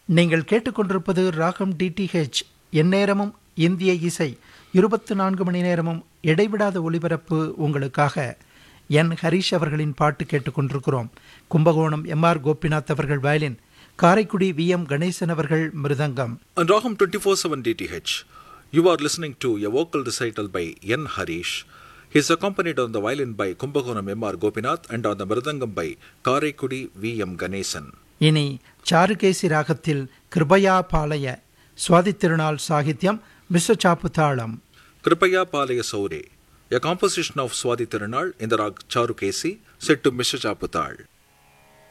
நீங்கள் கேட்டுக்கொண்டிருப்பது ராகம் டிடிஹெச் எந்நேரமும் இந்திய இசை இருபத்து நான்கு மணி நேரமும் இடைவிடாத ஒலிபரப்பு உங்களுக்காக என் ஹரிஷ் அவர்களின் பாட்டு கேட்டுக்கொண்டிருக்கிறோம் கும்பகோணம் எம் ஆர் கோபிநாத் அவர்கள் violin Karaikudi V M Ganesan அவர்கள் mridangam On Raham 24/7 DTH, you are listening to a vocal recital by N. Harish. He is accompanied on the violin by Kumbakonam M. R. Gopinath and on the mridangam by Karaikudi V. M. Ganesan. இனி சாருகேசி ராகத்தில் கிருபயா பாலய சுவாதி திருநாள் சாகித்யம் மிஸ்ர சாப்பு தாளம் Kripaya Palaya Saure, a composition of Swadi Tirunal in the rag Charukesi, set to Mr. Chaputal.